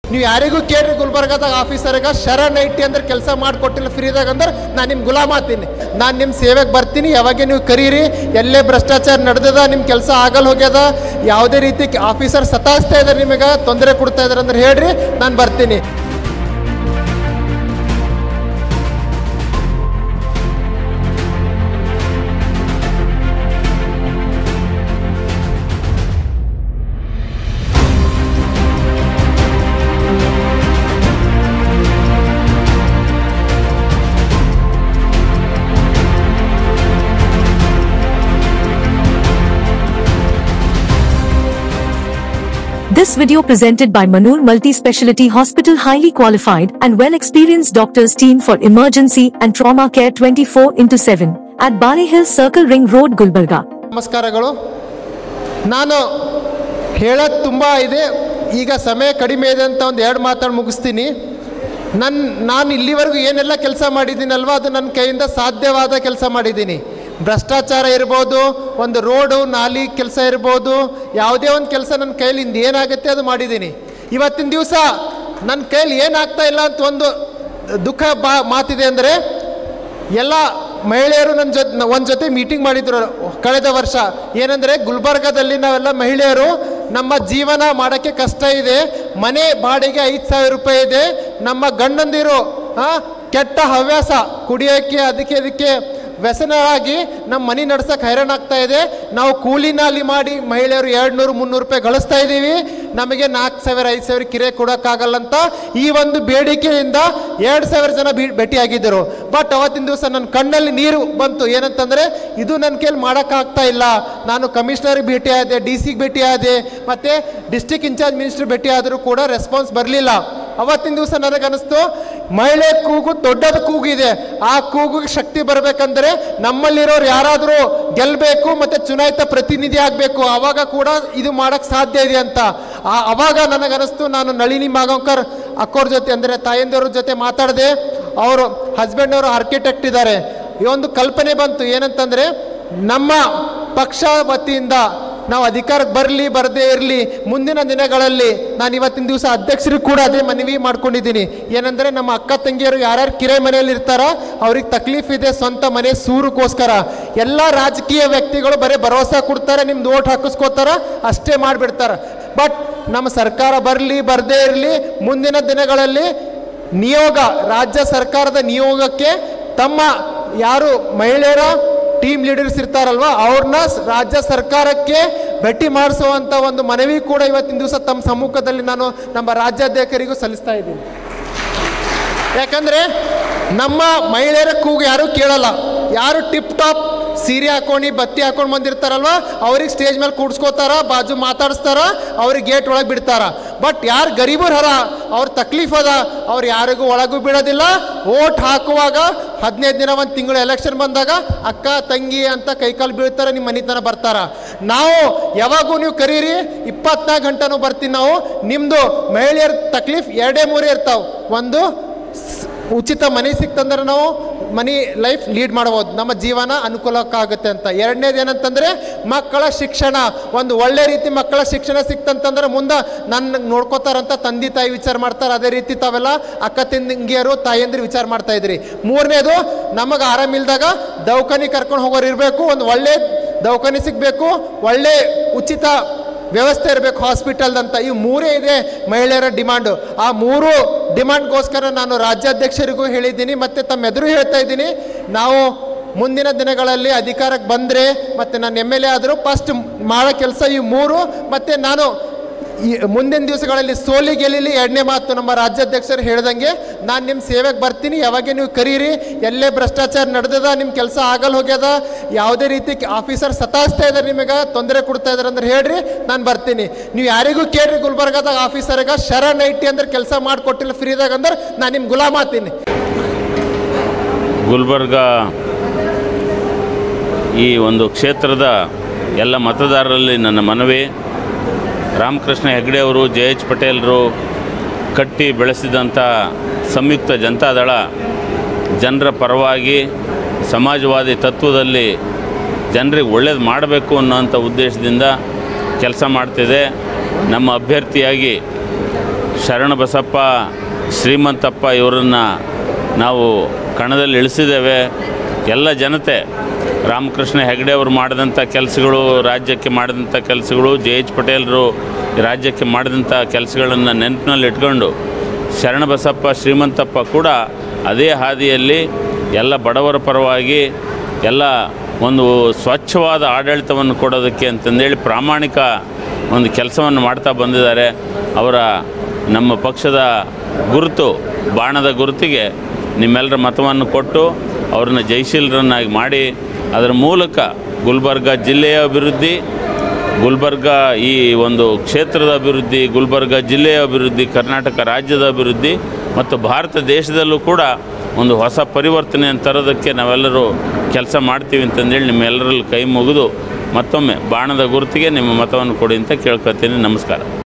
ನೀವು ಯಾರಿಗೂ ಕೇಳ್ರಿ ಗುಲ್ಬರ್ಗದಾಗ ಆಫೀಸರ್ಗ ಶರಣ್ ಐಟಿ ಅಂದ್ರೆ ಕೆಲಸ ಮಾಡಿಕೊಟ್ಟಿಲ್ಲ ಫ್ರೀದಾಗ ಅಂದ್ರೆ ನಾನು ನಿಮ್ಮ ಗುಲಾಮ್ ಆತೀನಿ ನಾನು ನಿಮ್ಮ ಸೇವೆಗೆ ಬರ್ತೀನಿ ಯಾವಾಗ ನೀವು ಕರೀರಿ ಎಲ್ಲೇ ಭ್ರಷ್ಟಾಚಾರ ನಡೆದದ ನಿಮ್ಮ ಕೆಲಸ ಆಗಲ್ ಹೋಗ್ಯದ ಯಾವುದೇ ರೀತಿ ಆಫೀಸರ್ ಸತಾಯಿಸ್ತಾ ಇದ್ದಾರೆ ನಿಮಗೆ ತೊಂದರೆ ಕೊಡ್ತಾ ಇದ್ದಾರೆ ಅಂದ್ರೆ ಹೇಳ್ರಿ ನಾನು ಬರ್ತೀನಿ This video presented by Manur Multi-Speciality Hospital highly qualified and well-experienced doctors team for emergency and trauma care 24 into 7 at Bari Hill Circle Ring Road, Gulbarga. ನಮಸ್ಕಾರಗಳು ನಾನು ಹೇಳೋದು ತುಂಬ ಇದೆ ಈಗ ಸಮಯ ಕಡಿಮೆ ಇದೆ ಅಂತ ಒಂದು ಎರಡು ಮಾತಾಡಿ ಮುಗಿಸ್ತೀನಿ ನನ್ನ ನಾನು ಇಲ್ಲಿವರೆಗೂ ಏನೆಲ್ಲ ಕೆಲಸ ಮಾಡಿದ್ದೀನಲ್ವ ಅದು ನನ್ನ ಕೈಯಿಂದ ಸಾಧ್ಯವಾದ ಕೆಲಸ ಮಾಡಿದ್ದೀನಿ ಭ್ರಷ್ಟಾಚಾರ ಇರ್ಬೋದು ಒಂದು ರೋಡು ನಾಲಿ ಕೆಲಸ ಇರ್ಬೋದು ಯಾವುದೇ ಒಂದು ಕೆಲಸ ನನ್ನ ಕೈಲಿಂದ ಏನಾಗುತ್ತೆ ಅದು ಮಾಡಿದ್ದೀನಿ ಇವತ್ತಿನ ದಿವಸ ನನ್ನ ಕೈಲಿ ಏನಾಗ್ತಾ ಇಲ್ಲ ಅಂತ ಒಂದು ದುಃಖ ಬಾ ಮಾತಿದೆ ಅಂದರೆ ಎಲ್ಲ ಮಹಿಳೆಯರು ನನ್ನ ಜೊತೆ ಒಂದು ಜೊತೆ ಮೀಟಿಂಗ್ ಮಾಡಿದ್ರು ಕಳೆದ ವರ್ಷ ಏನಂದರೆ ಗುಲ್ಬರ್ಗದಲ್ಲಿ ನಾವೆಲ್ಲ ಮಹಿಳೆಯರು ನಮ್ಮ ಜೀವನ ಮಾಡೋಕ್ಕೆ ಕಷ್ಟ ಇದೆ ಮನೆ ಬಾಡಿಗೆ ಐದು ಸಾವಿರ ರೂಪಾಯಿ ಇದೆ ನಮ್ಮ ಗಂಡಂದಿರು ಆ, ಕೆಟ್ಟ ಹವ್ಯಾಸ ಕುಡಿಯೋಕ್ಕೆ ಅದಕ್ಕೆ ಅದಕ್ಕೆ ವ್ಯಸನರಾಗಿ ನಮ್ಮ ಮನೆ ನಡ್ಸಕ್ಕೆ ಹೈರಾಣ ಆಗ್ತಾ ಇದೆ ನಾವು ಕೂಲಿ ನಾಲಿ ಮಾಡಿ ಮಹಿಳೆಯರು ಎರಡು ನೂರು ಮುನ್ನೂರು ರೂಪಾಯಿ ಗಳಿಸ್ತಾ ಇದ್ದೀವಿ ನಮಗೆ ನಾಲ್ಕು ಸಾವಿರ ಐದು ಸಾವಿರ ಕಿರೆ ಕೊಡೋಕ್ಕಾಗಲ್ಲ ಅಂತ ಈ ಒಂದು ಬೇಡಿಕೆಯಿಂದ ಎರಡು ಸಾವಿರ ಜನ ಭೇ ಭೇಟಿಯಾಗಿದ್ದರು ಬಟ್ ಅವತ್ತಿನ ದಿವಸ ನನ್ನ ಕಣ್ಣಲ್ಲಿ ನೀರು ಬಂತು ಏನಂತಂದರೆ ಇದು ನನ್ನ ಕೈಲಿ ಮಾಡೋಕ್ಕಾಗ್ತಾ ಇಲ್ಲ ನಾನು ಕಮಿಷನರ್ಗೆ ಭೇಟಿಯಾದೆ ಡಿ ಸಿಗೆ ಭೇಟಿಯಾದೆ ಮತ್ತು ಡಿಸ್ಟಿಕ್ ಇನ್ಚಾರ್ಜ್ ಮಿನಿಸ್ಟ್ರ್ ಭೇಟಿಯಾದರೂ ಕೂಡ ರೆಸ್ಪಾನ್ಸ್ ಬರಲಿಲ್ಲ ಅವತ್ತಿನ ದಿವಸ ನನಗನ್ನಿಸ್ತು ಮಹಿಳೆ ಕೂಗು ದೊಡ್ಡದ ಕೂಗಿದೆ ಆ ಕೂಗಿಗೆ ಶಕ್ತಿ ಬರಬೇಕಂದ್ರೆ ನಮ್ಮಲ್ಲಿರೋರು ಯಾರಾದರೂ ಗೆಲ್ಲಬೇಕು ಮತ್ತು ಚುನಾಯಿತ ಪ್ರತಿನಿಧಿ ಆಗಬೇಕು ಆವಾಗ ಕೂಡ ಇದು ಮಾಡೋಕ್ಕೆ ಸಾಧ್ಯ ಇದೆ ಅಂತ ಆ- ಅವಾಗ ನನಗನ್ನಿಸ್ತು ನಾನು ನಳಿನಿ ಮಾಗಂಕರ್ ಅಕ್ಕೋರ್ ಜೊತೆ ಅಂದರೆ ತಾಯಂದಿವ್ರ ಜೊತೆ ಮಾತಾಡಿದೆ ಅವರು ಹಸ್ಬೆಂಡ್ ಅವರು ಆರ್ಕಿಟೆಕ್ಟ್ ಇದ್ದಾರೆ ಈ ಒಂದು ಕಲ್ಪನೆ ಬಂತು ಏನಂತಂದರೆ ನಮ್ಮ ಪಕ್ಷ ವತಿಯಿಂದ ನಾವು ಅಧಿಕಾರಕ್ಕೆ ಬರಲಿ ಬರದೇ ಇರಲಿ ಮುಂದಿನ ದಿನಗಳಲ್ಲಿ ನಾನು ಇವತ್ತಿನ ದಿವಸ ಅಧ್ಯಕ್ಷರಿಗೆ ಕೂಡ ಅದೇ ಮನವಿ ಮಾಡ್ಕೊಂಡಿದ್ದೀನಿ ಏನಂದರೆ ನಮ್ಮ ಅಕ್ಕ ತಂಗಿಯರು ಯಾರ್ಯಾರು ಕಿರೆ ಮನೆಯಲ್ಲಿ ಇರ್ತಾರ ಅವ್ರಿಗೆ ತಕ್ಲೀಫ್ ಇದೆ ಸ್ವಂತ ಮನೆ ಸೂರಕ್ಕೋಸ್ಕರ ಎಲ್ಲ ರಾಜಕೀಯ ವ್ಯಕ್ತಿಗಳು ಬರೀ ಭರವಸೆ ಕೊಡ್ತಾರೆ ನಿಮ್ದು ಓಟ್ ಹಾಕಿಸ್ಕೋತಾರ ಅಷ್ಟೇ ಮಾಡಿಬಿಡ್ತಾರೆ ಬಟ್ ನಮ್ಮ ಸರ್ಕಾರ ಬರಲಿ ಬರದೇ ಇರಲಿ ಮುಂದಿನ ದಿನಗಳಲ್ಲಿ ನಿಯೋಗ ರಾಜ್ಯ ಸರ್ಕಾರದ ನಿಯೋಗಕ್ಕೆ ತಮ್ಮ ಯಾರು ಮಹಿಳೆಯರ ಟೀಮ್ ಲೀಡರ್ಸ್ ಇರ್ತಾರಲ್ವ ಅವ್ರನ್ನ ಸ್- ರಾಜ್ಯ ಸರ್ಕಾರಕ್ಕೆ ಭೇಟಿ ಮಾಡಿಸುವಂಥ ಒಂದು ಮನವಿ ಕೂಡ ಇವತ್ತಿನ ದಿವಸ ತಮ್ಮ ಸಮ್ಮುಖದಲ್ಲಿ ನಾನು ನಮ್ಮ ರಾಜ್ಯಾಧ್ಯಕ್ಷರಿಗೂ ಸಲ್ಲಿಸ್ತಾ ಇದ್ದೀನಿ ಯಾಕಂದರೆ ನಮ್ಮ ಮಹಿಳೆಯರ ಕೂಗು ಯಾರೂ ಕೇಳಲ್ಲ ಯಾರು ಟಿಪ್ ಟಾಪ್ ಸೀರೆ ಹಾಕೊಂಡು ಬತ್ತಿ ಹಾಕೊಂಡು ಬಂದಿರ್ತಾರಲ್ವ ಅವ್ರಿಗೆ ಸ್ಟೇಜ್ ಮೇಲೆ ಕೂಡ್ಸ್ಕೋತಾರ ಬಾಜು ಮಾತಾಡಿಸ್ತಾರ ಅವ್ರಿಗೆ ಗೇಟ್ ಒಳಗೆ ಬಿಡ್ತಾರ ಬಟ್ ಯಾರು ಗರೀಬರ್ ಹರ ಅವ್ರ ತಕ್ಲೀಫ್ ಅದ ಅವ್ರು ಯಾರಿಗೂ ಒಳಗೂ ಬಿಡೋದಿಲ್ಲ ಓಟ್ ಹಾಕುವಾಗ ಹದಿನೈದು ದಿನ ಒಂದು ತಿಂಗಳು ಎಲೆಕ್ಷನ್ ಬಂದಾಗ ಅಕ್ಕ ತಂಗಿ ಅಂತ ಕೈಕಾಲು ಬೀಳ್ತಾರೆ ನಿಮ್ಮ ಮನೆತನ ಬರ್ತಾರ ನಾವು ಯಾವಾಗೂ ನೀವು ಕರೀರಿ ಇಪ್ಪತ್ನಾಲ್ಕು ಗಂಟೆನೂ ಬರ್ತೀವಿ ನಾವು ನಿಮ್ಮದು ಮಹಿಳೆಯರ ತಕ್ಲೀಫ್ ಎರಡೇ ಮೂರೇ ಇರ್ತಾವೆ ಒಂದು ಸ್- ಉಚಿತ ಮನೆ ಸಿಕ್ತಂದ್ರೆ ನಾವು ಮನಿ ಲೈಫ್ ಲೀಡ್ ಮಾಡ್ಬೋದು ನಮ್ಮ ಜೀವನ ಅನುಕೂಲಕ್ಕಾಗುತ್ತೆ ಅಂತ ಎರಡನೇದು ಏನಂತಂದರೆ ಮಕ್ಕಳ ಶಿಕ್ಷಣ ಒಂದು ಒಳ್ಳೆ ರೀತಿ ಮಕ್ಕಳ ಶಿಕ್ಷಣ ಸಿಕ್ತಂತಂದ್ರೆ ಮುಂದೆ ನನ್ನ ನೋಡ್ಕೋತಾರಂತ ತಂದೆ ತಾಯಿ ವಿಚಾರ ಮಾಡ್ತಾರೆ ಅದೇ ರೀತಿ ತಾವೆಲ್ಲ ಅಕ್ಕ ತಂಗಿಯರು ತಾಯಂದಿರು ವಿಚಾರ ಮಾಡ್ತಾ ಇದ್ರಿ ಮೂರನೇದು ನಮಗೆ ಆರಾಮಿಲ್ದಾಗ ದವಾಖಾನೆ ಕರ್ಕೊಂಡು ಹೋಗೋರು ಇರಬೇಕು ಒಂದು ಒಳ್ಳೆ ದವಾಖಾನೆ ಸಿಗಬೇಕು ಒಳ್ಳೆ ಉಚಿತ ವ್ಯವಸ್ಥೆ ಇರಬೇಕು ಹಾಸ್ಪಿಟಲ್ದಂತ ಈ ಮೂರೇ ಇದೆ ಮಹಿಳೆಯರ ಡಿಮಾಂಡು ಆ ಮೂರು ಡಿಮಾಂಡ್ಗೋಸ್ಕರ ನಾನು ರಾಜ್ಯಾಧ್ಯಕ್ಷರಿಗೂ ಹೇಳಿದ್ದೀನಿ ಮತ್ತು ತಮ್ಮ ಎದುರು ಹೇಳ್ತಾ ಇದ್ದೀನಿ ನಾವು ಮುಂದಿನ ದಿನಗಳಲ್ಲಿ ಅಧಿಕಾರಕ್ಕೆ ಬಂದರೆ ಮತ್ತು ನಾನು ಎಮ್ ಎಲ್ ಎ ಆದರೂ ಫಸ್ಟ್ ಮಾಡೋ ಕೆಲಸ ಈ ಮೂರು ಮತ್ತು ನಾನು ಈ ಮುಂದಿನ ದಿವಸಗಳಲ್ಲಿ ಸೋಲಿ ಗೆಲೀಲಿ ಎರಡನೇ ಮಾತು ನಮ್ಮ ರಾಜ್ಯಾಧ್ಯಕ್ಷರು ಹೇಳ್ದಂಗೆ ನಾನು ನಿಮ್ಮ ಸೇವೆಗೆ ಬರ್ತೀನಿ ಯಾವಾಗ ನೀವು ಕರೀರಿ ಎಲ್ಲೇ ಭ್ರಷ್ಟಾಚಾರ ನಡೆದದ ನಿಮ್ಮ ಕೆಲಸ ಆಗಲ್ ಹೋಗ್ಯದ ಯಾವುದೇ ರೀತಿ ಆಫೀಸರ್ ಸತಾಯಿಸ್ತಾ ಇದ್ದಾರೆ ನಿಮಗೆ ತೊಂದರೆ ಕೊಡ್ತಾ ಇದ್ದಾರೆ ಅಂದ್ರೆ ಹೇಳ್ರಿ ನಾನು ಬರ್ತೀನಿ ನೀವು ಯಾರಿಗೂ ಕೇಳ್ರಿ ಗುಲ್ಬರ್ಗದಾಗ ಆಫೀಸರ್ಗ ಶರಣ್ ಐಟಿ ಅಂದ್ರೆ ಕೆಲಸ ಮಾಡಿಕೊಟ್ಟಿಲ್ಲ ಫ್ರೀದಾಗ ಅಂದ್ರೆ ನಾನು ನಿಮ್ಮ ಗುಲಾಮ್ ಆತೀನಿ ಗುಲ್ಬರ್ಗ ಈ ಒಂದು ಕ್ಷೇತ್ರದ ಎಲ್ಲ ಮತದಾರರಲ್ಲಿ ನನ್ನ ಮನವಿ ರಾಮಕೃಷ್ಣ ಹೆಗಡೆ ಅವರು ಜೆ ಎಚ್ ಪಟೇಲರು ಕಟ್ಟಿ ಬೆಳೆಸಿದಂಥ ಸಂಯುಕ್ತ ಜನತಾದಳ ಜನರ ಪರವಾಗಿ ಸಮಾಜವಾದಿ ತತ್ವದಲ್ಲಿ ಜನರಿಗೆ ಒಳ್ಳೇದು ಮಾಡಬೇಕು ಅನ್ನೋಂಥ ಉದ್ದೇಶದಿಂದ ಕೆಲಸ ಮಾಡ್ತಿದೆ ನಮ್ಮ ಅಭ್ಯರ್ಥಿಯಾಗಿ ಶರಣಬಸಪ್ಪ ಶ್ರೀಮಂತಪ್ಪ ಇವರನ್ನು ನಾವು ಕಣದಲ್ಲಿ ಇಳಿಸಿದ್ದೇವೆ ಎಲ್ಲ ಜನತೆ ರಾಮಕೃಷ್ಣ ಹೆಗಡೆ ಅವರು ಮಾಡಿದಂಥ ಕೆಲಸಗಳು ರಾಜ್ಯಕ್ಕೆ ಮಾಡಿದಂಥ ಕೆಲಸಗಳು ಜೆ ಎಚ್ ಪಟೇಲರು ರಾಜ್ಯಕ್ಕೆ ಮಾಡಿದಂಥ ಕೆಲಸಗಳನ್ನು ನೆನಪಿನಲ್ಲಿ ಇಟ್ಕೊಂಡು ಶರಣಬಸಪ್ಪ ಶ್ರೀಮಂತಪ್ಪ ಕೂಡ ಅದೇ ಹಾದಿಯಲ್ಲಿ ಎಲ್ಲ ಬಡವರ ಪರವಾಗಿ ಎಲ್ಲ ಒಂದು ಸ್ವಚ್ಛವಾದ ಆಡಳಿತವನ್ನು ಕೊಡೋದಕ್ಕೆ ಅಂತಂದೇಳಿ ಪ್ರಾಮಾಣಿಕ ಒಂದು ಕೆಲಸವನ್ನು ಮಾಡ್ತಾ ಬಂದಿದ್ದಾರೆ ಅವರ ನಮ್ಮ ಪಕ್ಷದ ಗುರುತು ಬಾಣದ ಗುರುತಿಗೆ ನಿಮ್ಮೆಲ್ಲರ ಮತವನ್ನು ಕೊಟ್ಟು ಅವ್ರನ್ನ ಜಯಶೀಲರನ್ನಾಗಿ ಮಾಡಿ ಅದರ ಮೂಲಕ ಗುಲ್ಬರ್ಗ ಜಿಲ್ಲೆಯ ಅಭಿವೃದ್ಧಿ ಗುಲ್ಬರ್ಗ ಈ ಒಂದು ಕ್ಷೇತ್ರದ ಅಭಿವೃದ್ಧಿ ಗುಲ್ಬರ್ಗ ಜಿಲ್ಲೆಯ ಅಭಿವೃದ್ಧಿ ಕರ್ನಾಟಕ ರಾಜ್ಯದ ಅಭಿವೃದ್ಧಿ ಮತ್ತು ಭಾರತ ದೇಶದಲ್ಲೂ ಕೂಡ ಒಂದು ಹೊಸ ಪರಿವರ್ತನೆಯನ್ನು ತರೋದಕ್ಕೆ ನಾವೆಲ್ಲರೂ ಕೆಲಸ ಮಾಡ್ತೀವಿ ಅಂತಂದೇಳಿ ನಿಮ್ಮೆಲ್ಲರಲ್ಲಿ ಕೈ ಮುಗಿದು ಮತ್ತೊಮ್ಮೆ ಬಾಣದ ಗುರುತಿಗೆ ನಿಮ್ಮ ಮತವನ್ನು ಕೊಡಿ ಅಂತ ಕೇಳ್ಕೊತೀನಿ ನಮಸ್ಕಾರ